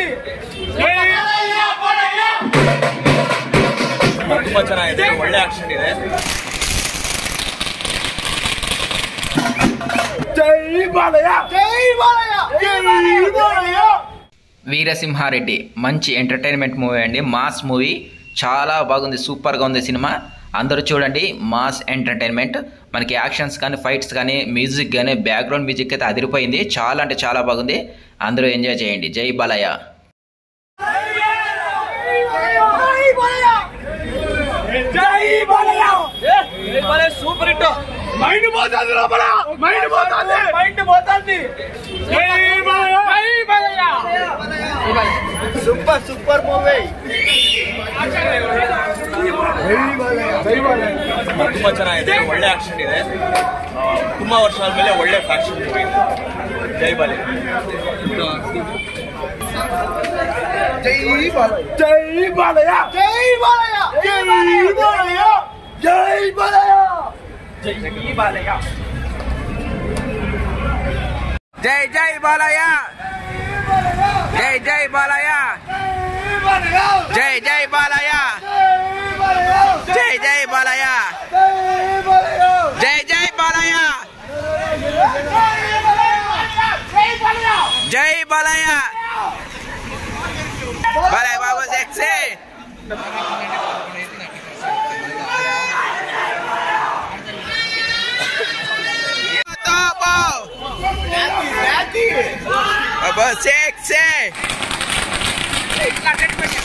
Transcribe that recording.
ತುಂಬಾ ಚೆನ್ನಾಗಿದೆ ಒಳ್ಳೆ ಆಕ್ಷನ್ ಇದೆ వీరసింహారెడ్డి మంచి ఎంటర్టైన్మెంట్ మూవీ అండి మాస్ మూవీ చాలా బాగుంది సూపర్గా ఉంది సినిమా అందరూ చూడండి మాస్ ఎంటర్టైన్మెంట్ మనకి యాక్షన్స్ కానీ ఫైట్స్ కానీ మ్యూజిక్ కానీ బ్యాక్గ్రౌండ్ మ్యూజిక్ అయితే అదిరిపోయింది చాలా అంటే చాలా బాగుంది అందరూ ఎంజాయ్ చేయండి జై బాలయ్య సూపర్ హిట్ మైండ్ పోతుంది లోపల మైండ్ పోతుంది మైండ్ పోతుంది సూపర్ సూపర్ మూవీ ತುಂಬಾ ಚೆನ್ನಾಗಿದೆ ಒಳ್ಳೆ ಆಕ್ಷನ್ ಇದೆ ಆ, ತುಂಬಾ ವರ್ಷ ಆದ್ಮೇಲೆ ಒಳ್ಳೆ ಫ್ಯಾಕ್ಷನ್ ಮೂವಿ ಜೈ ಬಾಲೆ జై జై బాలయ్య జై జై బాలయ్య జై జై బాలయ్య జై జై బాలయ్య జై జై బాలయ్య జై Balayya Balayya Babu sexy Babu seksi